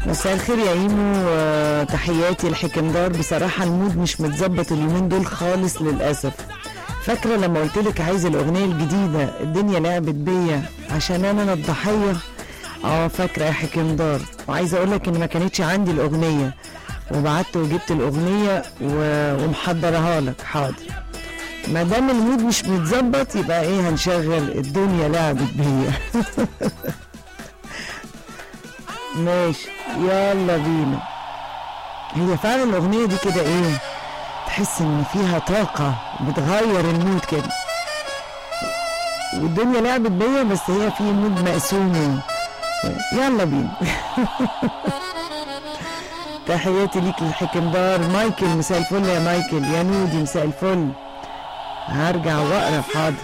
مساء الخير يا ايمو آه، تحياتي الحكمدار بصراحة المود مش متظبط اليومين دول خالص للأسف فاكرة لما قلت لك عايز الأغنية الجديدة الدنيا لعبت بيا عشان أنا الضحية اه فاكرة يا حكمدار وعايزة أقول لك إن ما كانتش عندي الأغنية وبعت وجبت الأغنية و- ومحضرها لك حاضر ما دام المود مش متظبط يبقى ايه هنشغل الدنيا لعبت بيا ماشي يلا بينا هي فعلا الاغنيه دي كده ايه تحس ان فيها طاقه بتغير المود كده والدنيا لعبت بيا بس هي في مود مقسوم يلا بينا تحياتي ليك للحكمدار مايكل مساء الفل يا مايكل يا نودي مساء الفل هرجع واقرا حاضر